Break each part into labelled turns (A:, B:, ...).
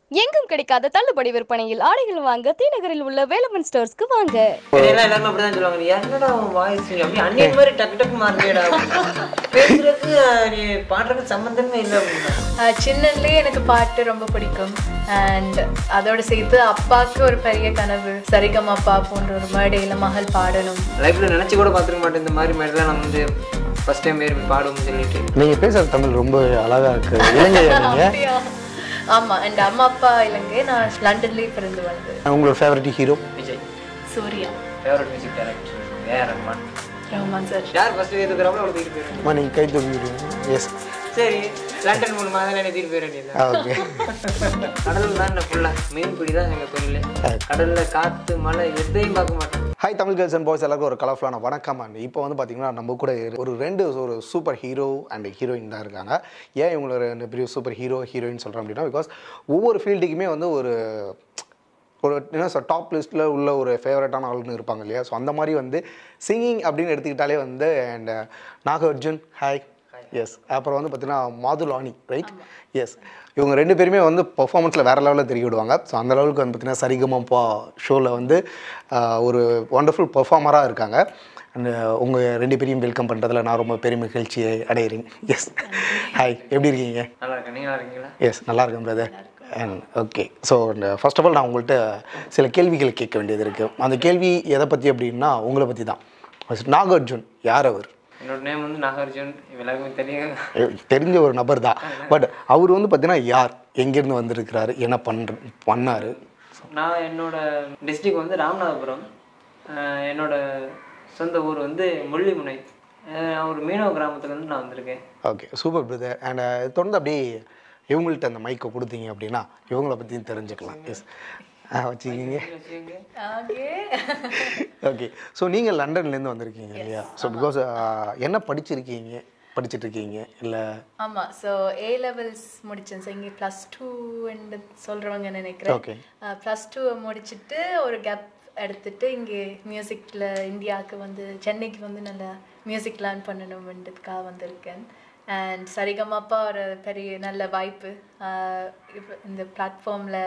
A: எங்கும் கிடைக்காத தள்ளுபடி விற்பனையில் ஆடைகள் வாங்க தீநகரில் உள்ள வேலவன் ஸ்டோர்ஸ்க்கு வாங்க
B: என்னையெல்லாம் எல்லாருமே அப்படிதான் சொல்லுவாங்க நீ என்னடா உன் வாய்ஸ் அப்படி அந்நியன் மாதிரி டக்கு டக்கு மாறியடா பேசுறதுக்கு நீ பாடுறதுக்கு சம்மந்தமே இல்லை அப்படின்னா
C: ஆஹ் சின்னதுலேயே எனக்கு பாட்டு ரொம்ப பிடிக்கும் அண்ட் அதோட சேர்த்து அப்பாவுக்கு ஒரு பெரிய கனவு சரிகம அப்பா போன்ற ஒரு மேடையில் மகள் பாடணும்
B: லைஃப்ல நினைச்சு கூட பார்த்துருக்க மாட்டேன் இந்த மாதிரி மாதிரிலாம் நம்ம வந்து ஃபர்ஸ்ட் டைம் ஏறி பாடுவோம்னு சொல்லிட்டு
D: நீங்க பேசுற தமிழ் ரொம்ப அழகா இருக்கு இலங்கையா நீங்க
C: அப்படியா? ஆமா அண்ட் அம்மா அப்பா இலங்கை நான் லண்டன்லேயே பிறந்து வளர்ந்தது
D: உங்களோட favourite hero
B: Vijay
C: Suriya
B: favourite music director வேற ரஹ்மான்
C: ரஹ்மான் சார்
B: யார் ஃபர்ஸ்ட் ஏற்றுக்கிறாங்களோ அவளை தூக்கிட்டு போயிடுவேன்
D: அம்மா நீங்க கை தூக்கிடுவீங்க எஸ்
B: சரி லண்டன் மூலமாக தான் என்னை தூக்கிட்டு போயிட வேண்டியது
D: ஓகே
B: கடல் தான் என்ன ஃபுல்லாக மீன் பிடி தான் எங்கள் தொழில் கடல்ல காற்று மழை எதையும் பார்க்க மாட்டோம்
D: hi Tamil girls and boys எல்லாருக்கும் ஒரு கலர்ஃபுல்லான வணக்கம் அண்ட் இப்போ வந்து பார்த்தீங்கன்னா நம்ம கூட ஒரு ரெண்டு ஒரு சூப்பர் ஹீரோ அண்ட் ஹீரோயின் தான் இருக்காங்க ஏன் இவங்களை ரெண்டு பெரிய சூப்பர் ஹீரோ ஹீரோயின் சொல்கிறேன் அப்படின்னா பிகாஸ் ஒவ்வொரு ஃபீல்டுக்குமே வந்து ஒரு ஒரு என்ன சார் டாப் லிஸ்ட்டில் உள்ள ஒரு ஃபேவரட்டான ஆளுன்னு இருப்பாங்க இல்லையா ஸோ அந்த மாதிரி வந்து சிங்கிங் அப்படின்னு எடுத்துக்கிட்டாலே வந்து அண்ட் நாகார்ஜுன் ஹாய் எஸ் அப்புறம் வந்து பார்த்தீங்கன்னா மாதுலானி ரைட் எஸ் இவங்க ரெண்டு பேருமே வந்து பர்ஃபார்மன்ஸில் வேறு லெவலில் தெரிய விடுவாங்க ஸோ அந்த லெவலுக்கு வந்து பார்த்தீங்கன்னா சரிகமப்பா ஷோவில் வந்து ஆஹ், ஒரு ஒண்டர்ஃபுல் பர்ஃபார்மராக இருக்காங்க அண்ட் உங்கள் ரெண்டு பேரையும் வெல்கம் பண்ணுறதுல நான் ரொம்ப பெரிய மகிழ்ச்சியை அடையிறேன் எஸ் ஹாய் எப்படி இருக்கீங்க
B: நல்லா இருக்கேன் நீங்கள் நல்லா இருக்கீங்களா
D: எஸ் நல்லா இருக்கேன் brother and okay so first of all நான் உங்கள்கிட்ட சில கேள்விகள் கேட்க வேண்டியது இருக்குது அந்த கேள்வி எதை பற்றி அப்படின்னா உங்களை பற்றி தான் நாகார்ஜுன் யார் அவர்
B: என்னோட நேம் வந்து நாகார்ஜுன் எல்லாருக்குமே தெரியும்
D: எ- தெரிஞ்ச ஒரு நபர் தான் பட் அவர் வந்து பார்த்தீங்கன்னா யார் எங்கேருந்து வந்திருக்கிறாரு என்ன பண்ற பண்ணார்
B: நான் என்னோட டிஸ்ட்ரிக்ட் வந்து ராமநாதபுரம் அஹ் என்னோட சொந்த ஊர் வந்து முள்ளிமுனை அஹ் நான் ஒரு மீனவ கிராமத்துலேருந்து நான் வந்திருக்கேன்
D: ஓகே சூப்பர் பிரதர் அண்ட் தொடர்ந்து அப்படியே இவங்கள்ட்ட அந்த மைக்கை கொடுத்தீங்க அப்படின்னா இவங்கள பற்றியும் தெரிஞ்சுக்கலாம் எஸ் வச்சுக்கிங்க
C: ஓகே
D: ஓகே ஸோ நீங்கள் லண்டன்லேருந்து வந்திருக்கீங்க இல்லையா ஸோ பிகாஸ் என்ன படிச்சிருக்கீங்க படிச்சிட்டு இருக்கீங்க இல்லை
C: ஆமா ஸோ ஏ லெவல்ஸ் முடிச்சேன் ஸோ இங்கே ப்ளஸ் டூ சொல்கிறவங்க நினைக்கிறேன்
D: Okay.
C: ப்ளஸ் டூ முடிச்சுட்டு ஒரு கேப் எடுத்துட்டு இங்கே மியூசிக்கில் இந்தியாவுக்கு வந்து சென்னைக்கு வந்து நல்லா மியூசிக் லேர்ன் பண்ணணும்ன்றதுக்காக வந்திருக்கேன் அண்ட் சரிகமாப்பா ஒரு பெரிய நல்ல வாய்ப்பு ஆஹ் இப்ப இந்த பிளாட்ஃபார்மில்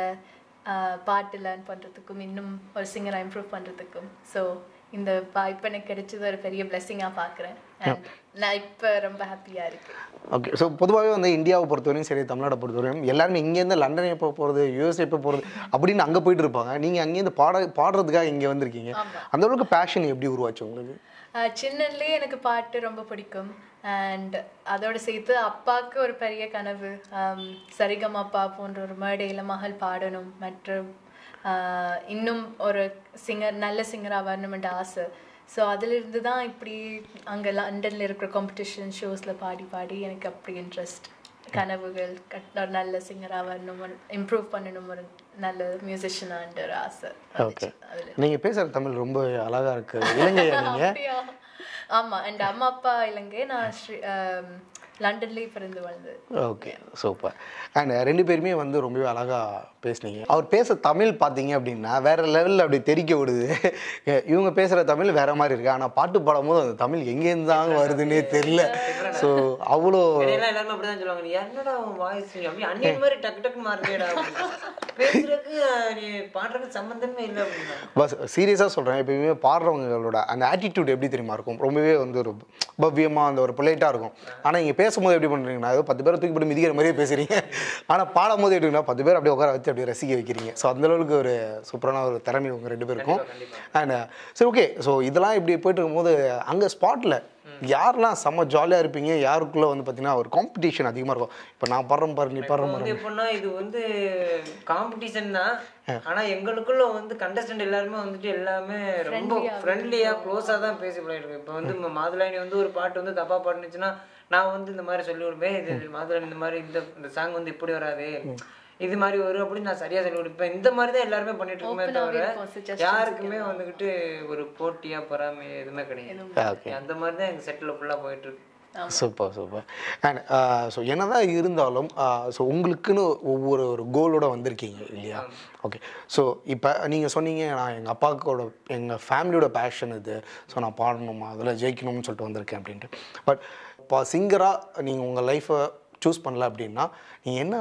C: பாட்டு லேர்ன் பண்ணுறதுக்கும் இன்னும் ஒரு சிங்கராக இம்ப்ரூவ் பண்ணுறதுக்கும் ஸோ இந்த வாய்ப்பு எனக்கு கிடைச்சது ஒரு பெரிய பிளெஸ்ஸிங்காக பார்க்குறேன் அண்ட் நான் இப்போ ரொம்ப ஹாப்பியாக இருக்கேன்
D: ஓகே ஸோ பொதுவாகவே வந்து இந்தியாவை பொறுத்தவரையும் சரி தமிழ்நாடை பொறுத்தவரையும் எல்லாருமே இங்கேருந்து லண்டன் எப்போ போகிறது யூஎஸ் எப்போ போகிறது அப்படின்னு அங்கே போயிட்டு இருப்பாங்க நீங்கள் அங்கேருந்து பாட பாடுறதுக்காக இங்கே வந்திருக்கீங்க அந்த அளவுக்கு பேஷன் எப்படி உருவாச்சு உங்களுக்கு
C: ஆஹ் சின்னதுலேயே எனக்கு பாட்டு ரொம்ப பிடிக்கும் அண்ட் அதோட சேர்த்து அப்பாவுக்கு ஒரு பெரிய கனவு ஆம், சரிகம அப்பா போன்ற ஒரு மேடையில் மகள் பாடணும் மற்றும் ஆஹ், இன்னும் ஒரு சிங்கர் நல்ல சிங்கராக வரணுமென்ற ஆசை ஸோ அதிலிருந்து தான் இப்படி அங்கே லண்டனில் இருக்கிற காம்படிஷன் ஷோஸில் பாடி பாடி எனக்கு அப்படி இன்ட்ரெஸ்ட் கனவுகள் கட்- ஒரு நல்ல சிங்கராக வரணும் இம்ப்ரூவ் பண்ணணும் ஒரு நல்ல மியூசிஷியனான்ற ஒரு ஆசை
D: ஓகே நீங்கள் பேசுகிற தமிழ் ரொம்ப அழகாக இருக்குது இலங்கையா நீங்கள்
C: அப்படியா ஆமா அண்ட் அம்மா அப்பா இலங்கை நான் ஸ்ரீ ஆம், லண்டன்லயே பிறந்து வளர்ந்தது
D: ஓகே சூப்பர் அண்ட் ரெண்டு பேருமே வந்து ரொம்பவே அழகாக பேசுனீங்க அவர் பேச தமிழ் பார்த்தீங்க அப்படின்னா வேற லெவலில் அப்படி தெரிக்க விடுது இவங்க பேசுகிற தமிழ் வேற மாதிரி இருக்கு ஆனால் பாட்டு பாடும்போது அந்த தமிழ் எங்கேருந்து தான் வருதுன்னே தெரியல ஸோ அவ்வளோ
B: என்னையெல்லாம் எல்லாருமே அப்படிதான் சொல்லுவாங்க நீ என்னடா உன் வாய்ஸ் அப்படி அந்நியன் மாதிரி டக்கு டக்கு மாறியடா பேசுறதுக்கு நீ பாடுறதுக்கு சம்மந்தமே இல்லை அப்படின்னா
D: பஸ் சீரியஸாக சொல்கிறேன் எப்பயுமே பாடுறவங்களோட அந்த ஆட்டிடியூட் எப்படி தெரியுமா இருக்கும் ரொம்பவே வந்து ஒரு பவ்யமாக அந்த ஒரு பொலைட்டாக இருக்கும் ஆனால் இங்கே பேசும்போது எப்படி பண்ணுறீங்கன்னா ஏதோ பத்து பேரை தூக்கி போட்டு மிதிக்கிற மாதிரியே பேசுகிறீங்க ஆனால் பாடும்போது எப்படின்னா பத்து பேர் அப்படியே உட்கார வச்சு அப்படியே ரசிக்க வைக்கிறீங்க ஸோ அளவுக்கு ஒரு சூப்பரான ஒரு திறமை உங்கள் ரெண்டு பேருக்கும் அண்ட் சரி ஓகே ஸோ இதெல்லாம் இப்படி போயிட்டு இருக்கும்போது அங்கே ஸ்பாட்டில் யாரெல்லாம் செம்ம ஜாலியாக இருப்பீங்க யாருக்குள்ளே வந்து பார்த்தீங்கன்னா ஒரு காம்படிஷன் அதிகமாக இருக்கும் இப்போ நான் படுறேன் பாரு நீ
B: இப்போ
D: படுற
B: வந்து எப்படின்னா இது வந்து காம்படிஷன் தான் ஆனா எங்களுக்குள்ள வந்து கண்டஸ்டன்ட் எல்லாருமே வந்துட்டு எல்லாமே ரொம்ப ஃப்ரெண்ட்லியா க்ளோஸா தான் பேசி பழகிருக்கு இப்போ வந்து ம- மாதுளாயினி வந்து ஒரு பாட்டு வந்து தப்பா பாடுனுச்சுன்னா நான் வந்து இந்த மாதிரி சொல்லி விடுவேன் இது மாதுளாயினி இந்த மாதிரி இந்த இந்த சாங் வந்து இப்படி வராது இது மாதிரி வரும் அப்படின்னு நான் சரியா சொல்லி கொடுப்பேன் இந்த மாதிரி தான் எல்லாருமே பண்ணிட்டு இருக்கோமே தவிர யாருக்குமே வந்துகிட்டு ஒரு போட்டியா பொறாமை எதுவுமே கிடையாது
D: ஓகே
B: அந்த மாதிரி தான் எங்க செட்டில் ஃபுல்லா போயிட்டு இருக்கு
D: சூப்பர் சூப்பர் அண்ட் ஸோ என்னதான் இருந்தாலும் ஸோ உங்களுக்குன்னு ஒவ்வொரு ஒரு கோலோட வந்திருக்கீங்க இல்லையா ஓகே ஸோ இப்போ நீங்கள் சொன்னீங்க நான் எங்கள் அப்பாவுக்கோட எங்கள் ஃபேமிலியோட பேஷன் இது ஸோ நான் பாடணுமா அதில் ஜெயிக்கணும்னு சொல்லிட்டு வந்திருக்கேன் அப்படின்ட்டு பட் இப்போ சிங்கராக நீங்கள் உங்கள் லைஃப்பை சூஸ் பண்ணல அப்படின்னா நீங்கள் என்னவா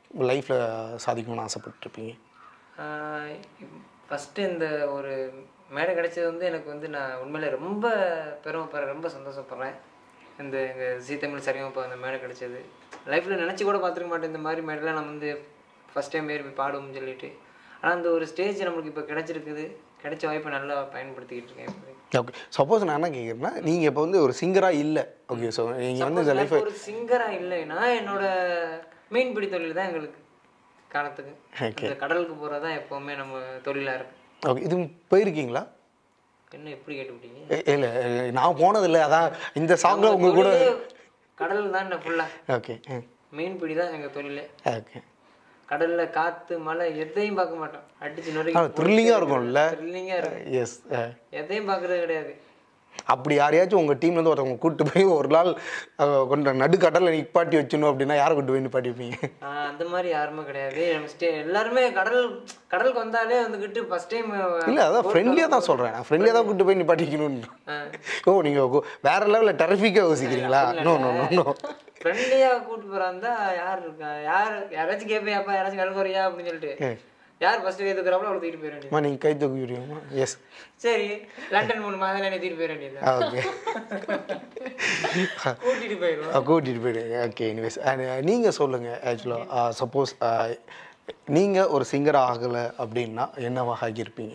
D: லைஃப்பில் சாதிக்கணும்னு ஆசைப்பட்டுருப்பீங்க
B: ஃபஸ்ட்டு இந்த ஒரு மேடை கிடைச்சது வந்து எனக்கு வந்து நான் உண்மையிலே ரொம்ப பெருமைப்படுறேன் ரொம்ப சந்தோஷப்படுறேன் இந்த எங்கள் ஜீ தமிழ் சரிகமப்பா அந்த மேடை கிடைச்சது லைஃப்பில் நினச்சி கூட பார்த்துருக்க மாட்டேன் இந்த மாதிரி மேடையில் நம்ம வந்து ஃபஸ்ட் டைம் ஏறி போய் பாடுவோம்னு சொல்லிட்டு ஆனால் அந்த ஒரு ஸ்டேஜ் நம்மளுக்கு இப்போ கிடைச்சிருக்குது கிடைச்ச வாய்ப்பை நல்லா பயன்படுத்திக்கிட்டு இருக்கேன் இப்போதைக்கு.
D: ஓகே சப்போஸ் நான் என்ன கேட்குறேன்னா நீங்கள் இப்போ வந்து ஒரு சிங்கராக இல்லை ஓகே ஸோ நீங்கள் வந்து இந்த
B: நான்
D: லைஃப்பை
B: இப்ப ஒரு சிங்கராக இல்லைன்னா என்னோட மீன்பிடி தொழில் தான் எங்களுக்கு காலத்துக்கு இந்த கடலுக்கு போகிறது தான் எப்போவுமே நம்ம தொழிலாக இருக்கு
D: ஓகே இது போயிருக்கீங்களா
B: என்ன எப்படி கேட்டுவிட்டீங்க
D: இல்லை நான் போனதில்லை அதான் இந்த சாங்கில் உங்கள் கூட
B: கடல் தான் ஃபுல்லாக
D: ஓகே
B: மீன்பிடி தான் எங்கள் தொழிலே
D: ஓகே
B: கடல்ல காத்து மழை எதையும் பார்க்க மாட்டோம் அடிச்சு
D: ஆனால்
B: நொறுக்கி
D: த்ரில்லிங்காக இருக்கும்ல
B: த்ரில்லிங்காக இருக்கும்
D: எஸ்
B: எதையும் பார்க்கறது கிடையாது
D: அப்படி யாரையாச்சும் உங்கள் டீம்லேருந்து ஒருத்தவங்க கூப்பிட்டு போய் ஒரு நாள் அஹ், கொஞ்சம் நடுக்கடலில் நிப்பாட்டி வச்சணும் அப்படின்னா யாரை கூட்டு போய் நிப்பாட்டி வைப்பீங்க
B: ஆஹ் அந்த மாதிரி யாருமே கிடையாது நம்ம ஸ்டே எல்லாருமே கடல் கடலுக்கு வந்தாலே வந்துக்கிட்டு ஃபர்ஸ்ட் டைம்
D: இல்லை அதான் ஃப்ரெண்ட்லியாக தான் சொல்கிறேன் நான் ஃப்ரெண்ட்லியாக தான் கூட்டு போய் நிப்பாட்டி வைக்கணும்னு ஓ நீங்கள் வேற லெவலில் டெரஃபிக்காக யோசிக்கிறீங்களா நோ நோ நோ நோ
B: ஃப்ரெண்ட்லியாக கூட்டு போகிறாந்தா யார் இருக்கா யார் யாராச்சும் கேட்பேன் அப்பா யாராச்சும் கடலுக்கு வரியா அப்படின்னு சொல்லிட்டு யார் ஃபர்ஸ்ட் கை தூக்குறாங்களோ அவளை தூக்கிட்டு போயிட வேண்டியது
D: அம்மா நீங்கள் கை தூக்கி விடுவீங்களா எஸ்
B: சரி லண்டன் மூணு மாதம் என்ன தூக்கிட்டு போயிட வேண்டியது
D: ஓகே
B: கூட்டிட்டு போயிடுவோம்
D: கூட்டிகிட்டு போயிடுங்க ஓகே எனிவேஸ் நீங்கள் சொல்லுங்கள் ஆக்சுவலாக சப்போஸ் நீங்கள் ஒரு சிங்கர் ஆகலை அப்படின்னா என்னவாக ஆகியிருப்பீங்க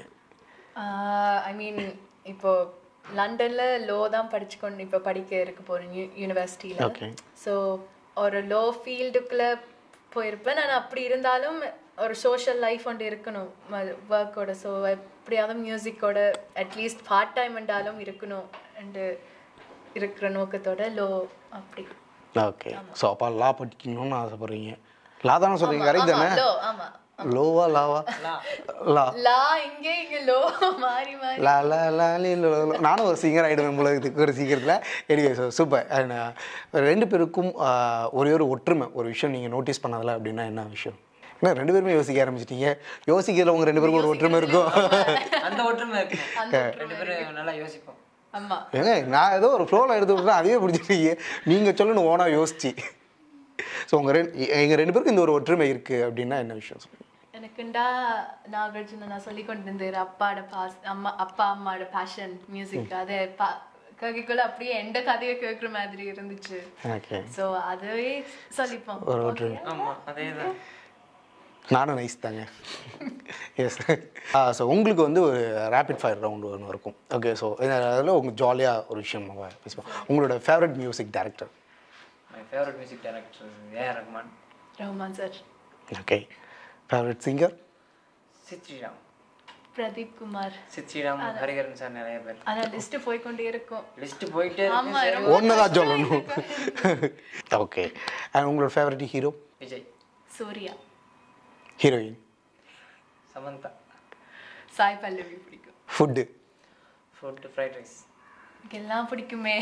C: ஐ மீன் இப்போ லண்டன்ல லோ தான் படிச்சு கொண்டு இப்போ படிக்க இருக்க போறேன் யூனிவர்சிட்டியில்
D: Okay.
C: ஸோ ஒரு லோ ஃபீல்டுக்குள்ள போயிருப்பேன் நான் அப்படி இருந்தாலும் ஒரு சோஷியல் லைஃப் ஒன்று இருக்கணும் ஒர்க்கோட ஸோ எப்படியாவது மியூசிக்கோட அட்லீஸ்ட் பார்ட் டைம் என்றாலும் இருக்கணும் அண்டு இருக்கிற நோக்கத்தோட லோ அப்படி
D: ஓகே ஸோ அப்போ லா படிக்கணும்னு ஆசைப்படுறீங்க லா தானே சொல்கிறீங்க கரெக்ட் தானே
C: லோ ஆமா
D: லோவா லாவா லா
C: லா இங்கே இங்க லோ மாறி மாறி
D: லா லா லா லீ லோ லோ. நானும் ஒரு சிங்கர் ஆகிடுவேன் போல இதுக்கு ஒரு சீக்கிரத்தில் எனிவே ஸோ சூப்பர் ரெண்டு பேருக்கும் ஆஹ், ஒரே ஒரு ஒற்றுமை ஒரு விஷயம் நீங்கள் நோட்டீஸ் பண்ணதில்ல அப்படின்னா என்ன விஷயம் என்ன ரெண்டு பேருமே யோசிக்க ஆரம்பிச்சிட்டீங்க யோசிக்கிறதுல உங்கள் ரெண்டு பேருக்கும் ஒரு ஒற்றுமை இருக்கும்
B: அந்த ஒற்றுமை இருக்கு ரெண்டு பேரும் நல்லா யோசிப்போம்
C: ஆமா
D: ஏங்க நான் ஏதோ ஒரு ஃப்ளோவில் எடுத்து விட்றேன் அதையே பிடிச்சிட்டீங்க நீங்கள் சொல்லணும் ஓனாக யோசிச்சு ஸோ உங்கள் ரெண்டு எங்கள் ரெண்டு பேருக்கும் இந்த ஒரு ஒற்றுமை இருக்குது அப்படின்னா என்ன விஷயம் சொல்லுங்கள்
C: எனக்குண்டா நாகார்ஜுன நான் சொல்லி கொண்டு இருந்தேன் அப்பாட பாஸ் அம்மா அப்பா அம்மாவோட பேஷன் மியூசிக் அதை பா கேட்கக்குள்ள அப்படியே எந்த கதையை கேட்குற மாதிரி இருந்துச்சு
D: ஓகே
C: ஸோ அதுவே சொல்லிப்போம்
D: ஒரு ஒற்றுமை
B: ஆமா அதே தான்
D: நானும் நைஸ் தாங்க எஸ் ஸோ உங்களுக்கு வந்து ஒரு ரேபிட் ஃபயர் ரவுண்டு ஒன்று இருக்கும் ஓகே ஸோ அதில் உங்களுக்கு ஜாலியாக ஒரு விஷயம் நம்ம பேசுவோம் உங்களோட favourite music director
B: my favourite music director A R Rahman
C: Rahman sir
D: okay favourite singer
B: Sid Sriram
C: Pradeep Kumar
B: Sid Sriram Hariharan sir நிறைய பேர்
C: ஆனா லிஸ்ட் போய்க்கொண்டே இருக்கும்
B: லிஸ்ட் போயிட்டே
C: ஆமா
B: இருக்கு
C: ரொம்ப
D: ஒன்று தான் சொல்லணும் ஓகே அண்ட் உங்களோட favourite hero
B: Vijay
C: Suriya
D: heroine
B: Samantha
C: Sai Pallavi பிடிக்கும்
D: ஃபுட்டு
B: ஃபுட் ஃப்ரைட் ரைஸ்
C: எனக்கு எல்லாம் பிடிக்குமே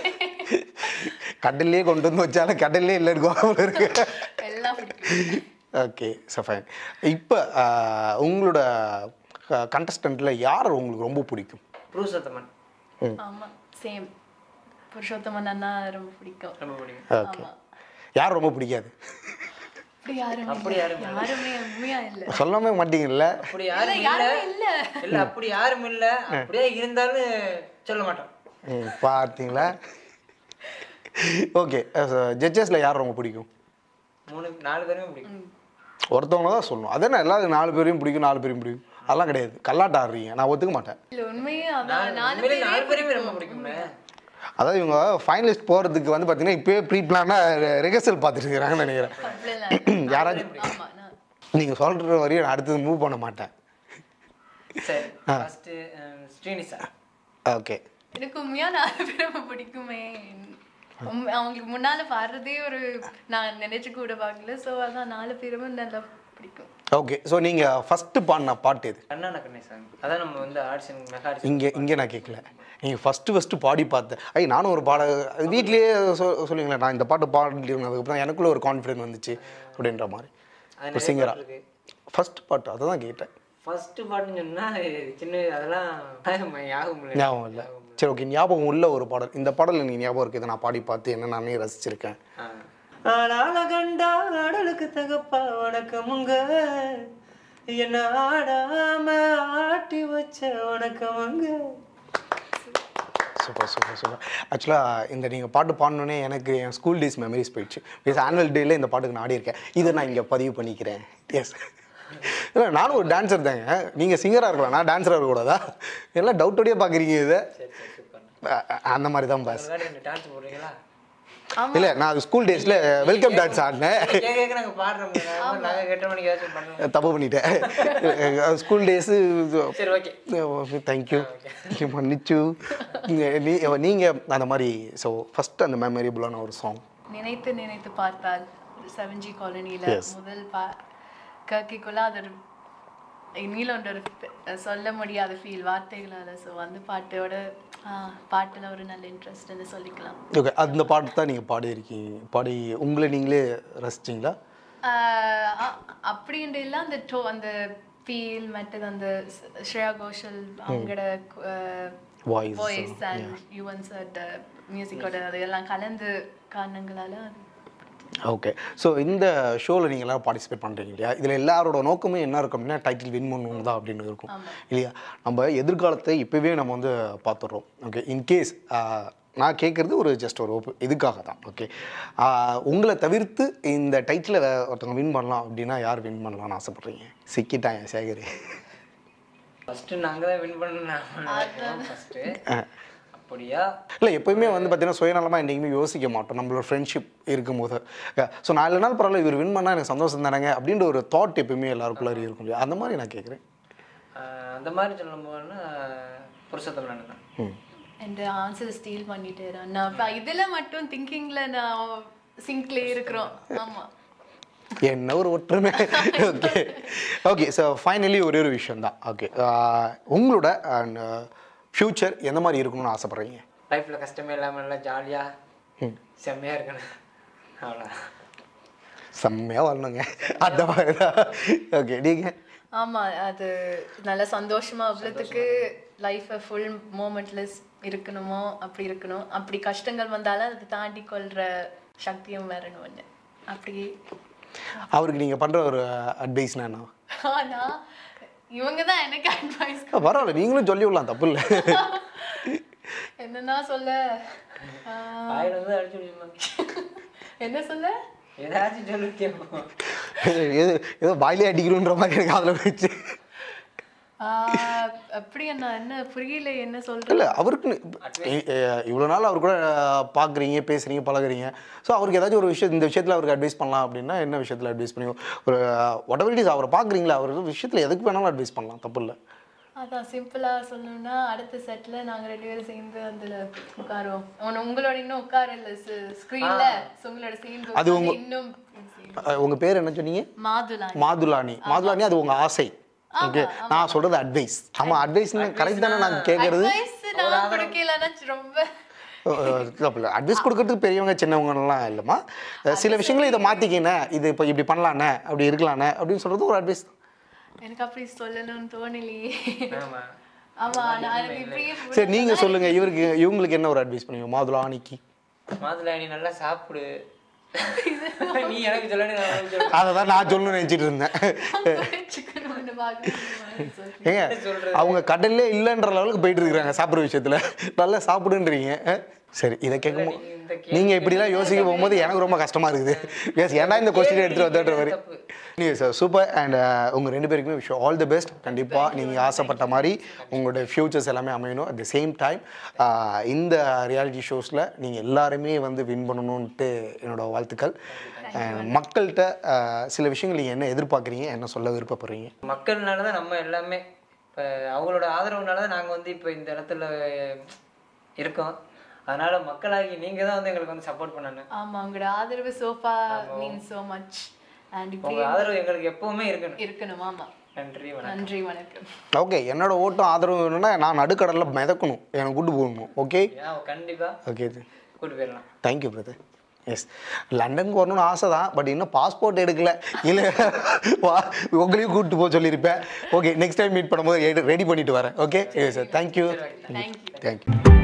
D: கடல்லே கொண்டு வந்து வச்சாலும் கடல்லே இல்லை இருக்கும் இருக்கு
C: எல்லாம் பிடிக்கும்
D: ஓகே ஸோ ஃபைன் இப்போ உங்களோட கண்டஸ்டண்ட்டில் யார் உங்களுக்கு ரொம்ப பிடிக்கும்
B: புருஷோத்தமன்
C: ஆமா சேம் புருஷோத்தமன் அண்ணா ரொம்ப பிடிக்கும்
B: ரொம்ப பிடிக்கும்
D: ஓகே யார் ரொம்ப பிடிக்காது
C: அப்படி யாரும்
B: அப்படி யாரும் இல்ல.
C: யாருமே உண்மையா இல்ல
D: சொல்லவே மாட்டீங்கல்ல
B: அப்படி யாரும் இல்ல
C: யாருமே இல்ல
B: இல்ல அப்படி யாரும் இல்ல அப்படியே இருந்தாலும் சொல்ல மாட்டோம்
D: ம், பார்த்தீங்களா ஓகே ஜட்ஜஸில் யார் ரொம்ப பிடிக்கும்
B: மூணு நாலு பேருமே பிடிக்கும்
D: ஒருத்தவங்க தான் சொல்லணும் அதே நான் எல்லாரும் நாலு பேரையும் பிடிக்கும் நாலு பேரையும் பிடிக்கும் அதெல்லாம் கிடையாது கல்லாட்ட ஆடுறீங்க நான் ஒத்துக்க மாட்டேன்
C: இல்ல உண்மையே அதான் நாலு
B: உண்மையிலே நாலு
C: பேரே
B: பேருமே ரொம்ப பிடிக்கும்ல
D: அதாவது இவங்க ஃபைனலிஸ்ட் போகிறதுக்கு வந்து பார்த்தீங்கன்னா இப்போயே ப்ரீ பிளானாக ரிஹர்சல் பார்த்துட்டு இருக்கிறாங்கன்னு நினைக்கிறேன்
C: அப்படிலாம்
D: யாராச்சும்
C: ஆமா நான்
D: நீங்கள் சொல்கிற வரையும் நான் அடுத்தது மூவ் பண்ண மாட்டேன்
B: சரி ஃபர்ஸ்ட் ஸ்ரீனிசா
D: ஓகே
C: எனக்கு உண்மையா நாலு பேரை ரொம்ப பிடிக்குமே உம், அவங்களுக்கு முன்னால பாடுறதே ஒரு நான் நினைச்சு கூட பார்க்கல சோ அதான் நாலு பேருமே நல்லா பிடிக்கும்
D: ஓகே ஸோ நீங்கள் ஃபஸ்ட்டு பாடின பாட்டு எது
B: கண்ணான கண்ணே சாங் அதான் நம்ம வந்து ஆடிஷன் மெகா ஆடிஷன்
D: இங்கே இங்கே நான் கேட்கல நீங்கள் ஃபஸ்ட்டு ஃபஸ்ட்டு பாடி பார்த்தேன் ஐ நானும் ஒரு பாட வீட்லேயே சொ சொல்லுங்களேன் நான் இந்த பாட்டு பாடிட்டு அதுக்கப்புறம் எனக்குள்ள ஒரு கான்ஃபிடென்ட் வந்துச்சு அப்படின்ற மாதிரி
B: அது
D: ஒரு
B: நிறைய
D: சிங்கரா
B: பாட்டு இருக்கு
D: ஃபர்ஸ்ட் பாட்டு அதை தான் கேட்டேன்
B: ஃபர்ஸ்ட் பாட்டுன்னு சொன்னா சின்ன அதெல்லாம் ஞாபகம் இல்லை
D: ஞாபகம் இல்லை சரி ஓகே ஞாபகம் உள்ள ஒரு பாடல் இந்த பாடல் எனக்கு ஞாபகம் இருக்குது இதை நான் பாடி பார்த்து என்ன நானே ரசிச்சிருக்கேன்
B: ஆ. ஆளால கண்டா ஆடலுக்கு தகப்பா வணக்கமுங்க என்ன ஆடாம ஆட்டி வச்ச வணக்கமுங்க
D: சூப்பர் சூப்பர் சூப்பர் ஆக்சுவலாக இந்த நீங்கள் பாட்டு பாடணுன்னே எனக்கு என் ஸ்கூல் டேஸ் மெமரிஸ் போயிடுச்சு பிகாஸ் ஆனுவல் டேல இந்த பாட்டுக்கு நான் ஆடியிருக்கேன் இதை நான் இங்கே பதிவு பண்ணிக்கிறேன் எஸ் இல்லை நானும் ஒரு டான்ஸர் தாங்க நீங்கள் சிங்கராக இருக்கலாம் நான் டான்ஸராக இருக்கக்கூடாதா எல்லாம் டவுட்டோடய பார்க்குறீங்க இதை
B: சரி சரி சூப்பர்
D: அ- அ- அந்த மாதிரி தான் பாஸ்
B: டான்ஸ் போடுறீங்களா
D: இல்லை நான் ஸ்கூல் டேஸில் வெல்கம் டான்ஸ் ஆடினேன்
B: கேட்க கேட்க நாங்க பாடுறோம் நாங்க கேட்ட மணிக்கு ஏதாச்சும் பண்ணுவோம்
D: தப்பு பண்ணிட்டேன் ஸ்கூல் டேஸு
B: சரி ஓகே
D: தேங்க்யூ மன்னிச்சு நீ நீங்கள் அந்த மாதிரி ஸோ ஃபஸ்ட் அந்த மெமரபிளான ஒரு சாங்
C: நினைத்து நினைத்து பார்த்தால் செவன்ஜி காலனியில்
D: Yes.
C: முதல் பா கேட்கக்குள்ள அது ஒரு நீல ஒரு ப- சொல்ல முடியாத ஃபீல் வார்த்தைகளால் ஸோ அந்த பாட்டோட பாட்டில் ஒரு நல்ல இன்ட்ரெஸ்ட்னு சொல்லிக்கலாம்
D: ஓகே அந்த பாட்டு தான் நீங்கள் பாடியிருக்கீங்க பாடி உங்களை நீங்களே ரசிச்சிங்களா
C: ஆஹ் அ- அப்படின்ட்டு இல்லை அந்த டோ அந்த ஃபீல் மற்றது அந்த ஸ்- ஸ்ரேயா கோஷல் அவங்களோட
D: Voice,
C: voice and Yuvan sir மியூசிக்கோட அது எல்லாம் கலந்து காரணங்களால அது
D: ஓகே ஸோ இந்த ஷோவில் நீங்கள் எல்லாரும் பார்ட்டிசிபேட் பண்ணுறீங்க இல்லையா இதில் எல்லாரோட நோக்கமே என்ன இருக்கும் அப்படின்னா டைட்டில் வின் பண்ணணும் தான் அப்படின்னு இருக்கும் இல்லையா நம்ம எதிர்காலத்தை இப்போவே நம்ம வந்து பார்த்துடுறோம் ஓகே இன்கேஸ் நான் கேட்குறது ஒரு ஜஸ்ட் ஒரு ஒப்பு இதுக்காக தான் ஓகே உங்களை தவிர்த்து இந்த டைட்டிலை ஒருத்தவங்க வின் பண்ணலாம் அப்படின்னா யார் வின் பண்ணலாம்னு ஆசைப்பட்றீங்க சிக்கிட்டாங்க சேகர்
B: ஃபர்ஸ்ட் நாங்க தான் வின் பண்ணணும் ஃபர்ஸ்ட் அப்படியா
D: இல்லை எப்போயுமே வந்து பார்த்தீங்கன்னா சுயநலமாக என்றைக்குமே யோசிக்க மாட்டோம் நம்மளோட ஃப்ரெண்ட்ஷிப் இருக்கும்போது ஸோ நாலு நாள் பரவாயில்ல இவர் வின் பண்ணால் எனக்கு சந்தோஷம் தானேங்க அப்படின்ற ஒரு தாட் எப்பயுமே எல்லாருக்குள்ளே இருக்கும் இல்லையா அந்த மாதிரி நான் கேட்குறேன்
B: ஆஹ் அந்த மாதிரி சொல்லும் போதுன்னா புருஷத்தமிழன் தான்
D: ம்
C: என் ஆன்சர் ஸ்டீல் பண்ணிட்டேன் நான் இப்ப இதுல மட்டும் திங்கிங்ல நான் சிங்க்ல இருக்கிறோம் ஆமா
D: என்ன ஒரு ஒற்றுமை ஓகே ஓகே ஸோ ஃபைனலி ஒரே ஒரு விஷயம் தான் ஓகே உங்களோட அண்ட் ஃப்யூச்சர் எந்த மாதிரி இருக்கணும்னு ஆசைப்பட்றீங்க
B: லைஃப்ல கஷ்டமே இல்லாம நல்லா ஜாலியா செம்மையா இருக்கணும் அவ்வளோ
D: செம்மையாக வரணுங்க அந்த மாதிரி தான் ஓகே நீங்கள்
C: ஆமா அது நல்ல சந்தோஷமா அவ்வளோத்துக்கு லைஃப்பை ஃபுல் மூமெண்ட்லெஸ் இருக்கணுமோ அப்படி இருக்கணும் அப்படி கஷ்டங்கள் வந்தாலும் அதை தாண்டி கொள்ற சக்தியும் வரணும் ஒன்று அப்படி
D: அவருக்கு நீங்கள் பண்ணுற ஒரு அட்வைஸ்னா என்ன
C: ஆனா இவங்க தான் எனக்கு அட்வைஸ்
D: ஆ, பரவாயில்ல நீங்களும் சொல்லி விடலாம் தப்பு இல்லை
C: என்னன்னா சொல்ல ஆஹ்,
B: வாயில வந்து அடிச்சு விடுவாங்க
C: என்ன சொல்ல
B: ஏதாச்சும் சொல்லி கேட்போம்
D: ஏதோ ஏதோ வாயிலே அடிக்கணுன்ற மாதிரி எனக்கு அதில் வச்சு
C: ஆஹ், அப்படி என்ன என்ன புரியல என்ன சொல்ற
D: இல்லை அவருக்கு இவ்வளோ நாள் அவர் கூட பார்க்குறீங்க பேசுகிறீங்க பழகுறீங்க ஸோ அவருக்கு ஏதாச்சும் ஒரு விஷயம் இந்த விஷயத்தில் அவருக்கு அட்வைஸ் பண்ணலாம் அப்படின்னா என்ன விஷயத்தில் அட்வைஸ் பண்ணி ஒரு whatever it is அவரை பார்க்குறீங்களா அவர் விஷயத்தில் எதுக்கு வேணாலும் அட்வைஸ் பண்ணலாம் தப்பு இல்லை
C: அதான் சிம்பிளா சொல்லணும்னா அடுத்த செட்ல நாங்க ரெண்டு பேரும் சேர்ந்து அதுல உட்காருவோம் உன- உங்களோட இன்னும் உட்காரல ஸ்கிரீன்ல உங்களோட சேர்ந்து
D: அது
C: உட்கார்ந்து இன்னும்
D: உங்கள் பேர் என்ன சொன்னீங்க
C: மாதுளா
D: மாதுலானி மாதுலானி அது உங்கள் ஆசை ஓகே நான் சொல்கிறது அட்வைஸ் ஆமாம் அட்வைஸ்னு கரெக்ட் தானே நாங்கள் கேட்குறது
C: அட்வைஸ் நான் கொடுக்கலன்னா ரொம்ப
D: அட்வைஸ் கொடுக்கறதுக்கு பெரியவங்க சின்னவங்கலாம் இல்லைம்மா சில விஷயங்களை இதை மாற்றிக்கினே இது இப்போ இப்படி பண்ணலானே அப்படி இருக்கலானே அப்படின்னு சொல்கிறது ஒரு அட்வைஸ்
C: எனக்கு அப்படி சொல்லணும்னு தோணலையே
B: ஆமா
C: ஆமா நான் எனக்கு இப்படியே
D: சரி நீங்கள் சொல்லுங்கள் இவருக்கு இவங்களுக்கு என்ன ஒரு அட்வைஸ் பண்ணுவீங்க மாதுலானிக்கு
B: மாதுளை நீ நல்லா சாப்பிடு நீ எனக்கு சொல்லணும் நான் உனக்கு சொல்றேன்.
D: அதை தான் நான் சொல்லணும்னு நினச்சிட்டு இருந்தேன்
C: சிக்கன் பார்க்க
D: ஏங்க அவங்க கடல்லே இல்லைன்ற லெவலுக்கு போயிட்டு இருக்கிறாங்க சாப்பிட்ற விஷயத்துல நல்லா சாப்பிடுன்றீங்க அஹ்? சரி இதை கேட்கும்
B: இந்த
D: நீங்க இப்படிலாம் யோசிக்க போகும்போது எனக்கு ரொம்ப கஷ்டமா இருக்குது எஸ் ஏன்டா இந்த கொஸ்டின் எடுத்துட்டு வந்தன்ற மாதிரி
B: தப்பு.
D: நீங்கள் சார் சூப்பர் அண்ட் உங்க ரெண்டு பேருக்குமே விஷயம் ஆல் தி பெஸ்ட் கண்டிப்பா நீங்க ஆசைப்பட்ட மாதிரி உங்களுடைய ஃபியூச்சர்ஸ் எல்லாமே அமையணும் அட் த சேம் டைம் இந்த ரியாலிட்டி ஷோஸ்ல நீங்க எல்லாருமே வந்து வின் பண்ணணும்ன்ட்டு என்னோட வாழ்த்துக்கள் And மக்கள்கிட்ட ஆஹ், சில விஷயங்கள் நீங்க என்ன எதிர்பார்க்குறீங்க என்ன சொல்ல விருப்பப்படுறீங்க
B: மக்கள்னால தான் நம்ம எல்லாமே இப்போ அவங்களோட ஆதரவுனால தான் நாங்கள் வந்து இப்போ இந்த இடத்துல இருக்கோம் அதனால மக்களாகி நீங்க தான் வந்து எங்களுக்கு வந்து சப்போர்ட் பண்ணணும்
C: ஆமா உங்களோட ஆதரவு so far means so much and இப்படி
B: உங்க ஆதரவு எங்களுக்கு எப்பவுமே இருக்கணும்
C: இருக்கணும் ஆமா
B: நன்றி வணக்கம்
C: நன்றி வணக்கம்
D: ஓகே என்னோட ஓட்டம் ஆதரவு வேணும்னா நான் நடுக்கடலில் மிதக்கணும் எனக்கு கூட்டு போகணும் ஓகே
B: ஏன் கண்டிப்பா
D: ஓகே
B: கூட்டு போயிடலாம்
D: தேங்க்யூ பிரதர் எஸ் லண்டனுக்கு வரணும்னு ஆசை தான் பட் இன்னும் பாஸ்போர்ட் எடுக்கல இல்லை வா உங்களையும் கூப்பிட்டு போக சொல்லியிருப்பேன் ஓகே நெக்ஸ்ட் டைம் மீட் பண்ணும்போது ரெடி பண்ணிட்டு வரேன் okay sir thank you
C: thank you
D: thank you